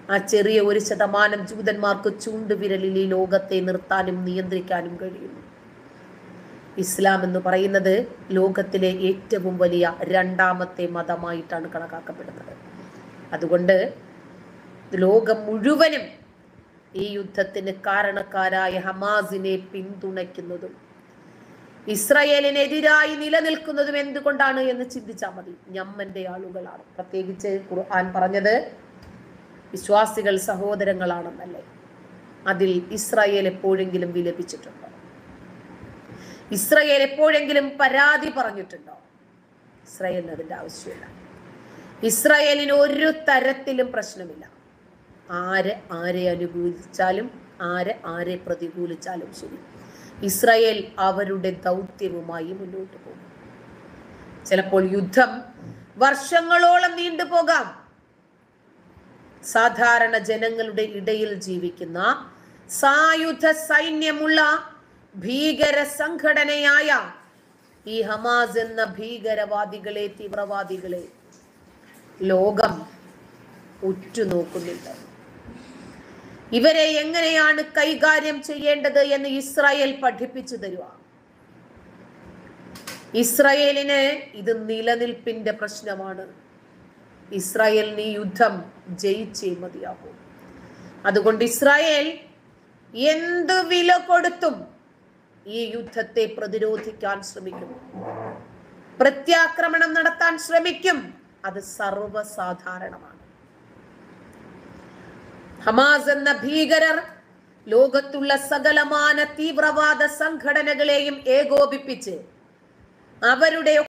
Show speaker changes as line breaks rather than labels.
ആ ചെറിയ ഒരു ശതമാനം ജൂതന്മാർക്ക് ചൂണ്ടുവിരലിൽ ഈ ലോകത്തെ നിർത്താനും നിയന്ത്രിക്കാനും കഴിയുന്നു ഇസ്ലാം എന്ന് പറയുന്നത് ലോകത്തിലെ ഏറ്റവും വലിയ രണ്ടാമത്തെ മതമായിട്ടാണ് കണക്കാക്കപ്പെടുന്നത് അതുകൊണ്ട് ലോകം മുഴുവനും ഈ യുദ്ധത്തിന് കാരണക്കാരായ ഹമാസിനെ പിന്തുണയ്ക്കുന്നതും ഇസ്രയേലിനെതിരായി നിലനിൽക്കുന്നതും എന്തുകൊണ്ടാണ് എന്ന് ചിന്തിച്ചാൽ മതി ഞമ്മന്റെ ആളുകളാണ് പ്രത്യേകിച്ച് ഖുർആൻ പറഞ്ഞത് വിശ്വാസികൾ സഹോദരങ്ങളാണെന്നല്ലേ അതിൽ ഇസ്രായേൽ എപ്പോഴെങ്കിലും വിലപിച്ചിട്ടുണ്ടോ ഇസ്രയേൽ എപ്പോഴെങ്കിലും പരാതി പറഞ്ഞിട്ടുണ്ടോ ഇസ്രായേലിന് അതിന്റെ ആവശ്യമില്ല ഇസ്രായേലിന് ഒരു തരത്തിലും പ്രശ്നമില്ല ആര് ആരെ അനുകൂലിച്ചാലും ആര് ആരെ പ്രതികൂലിച്ചാലും ശരി ഇസ്രായേൽ അവരുടെ ദൗത്യവുമായി മുന്നോട്ട് പോകും ചിലപ്പോൾ യുദ്ധം വർഷങ്ങളോളം നീണ്ടുപോകാം സാധാരണ ജനങ്ങളുടെ ഇടയിൽ ജീവിക്കുന്ന സായുധ സൈന്യമുള്ള ഭീകര സംഘടനയായ ഈ ഹമാസ് എന്ന ഭീകരവാദികളെ തീവ്രവാദികളെ ലോകം ഉറ്റുനോക്കുന്നുണ്ട് ഇവരെ എങ്ങനെയാണ് കൈകാര്യം ചെയ്യേണ്ടത് എന്ന് ഇസ്രായേൽ പഠിപ്പിച്ചു തരുക ഇസ്രായേലിന് ഇത് നിലനിൽപ്പിന്റെ പ്രശ്നമാണ് ഇസ്രായേലിന് ഈ യുദ്ധം ജയിച്ചേ മതിയാകൂ അതുകൊണ്ട് ഇസ്രായേൽ എന്ത് വില കൊടുത്തും ഈ യുദ്ധത്തെ പ്രതിരോധിക്കാൻ ശ്രമിക്കും പ്രത്യാക്രമണം നടത്താൻ ശ്രമിക്കും അത് സർവ്വസാധാരണമാണ് ഹമാസ് എന്ന ഭീകരർ ലോകത്തുള്ള സകലമാന തീവ്രവാദ സംഘടനകളെയും ഏകോപിപ്പിച്ച് അവരുടെ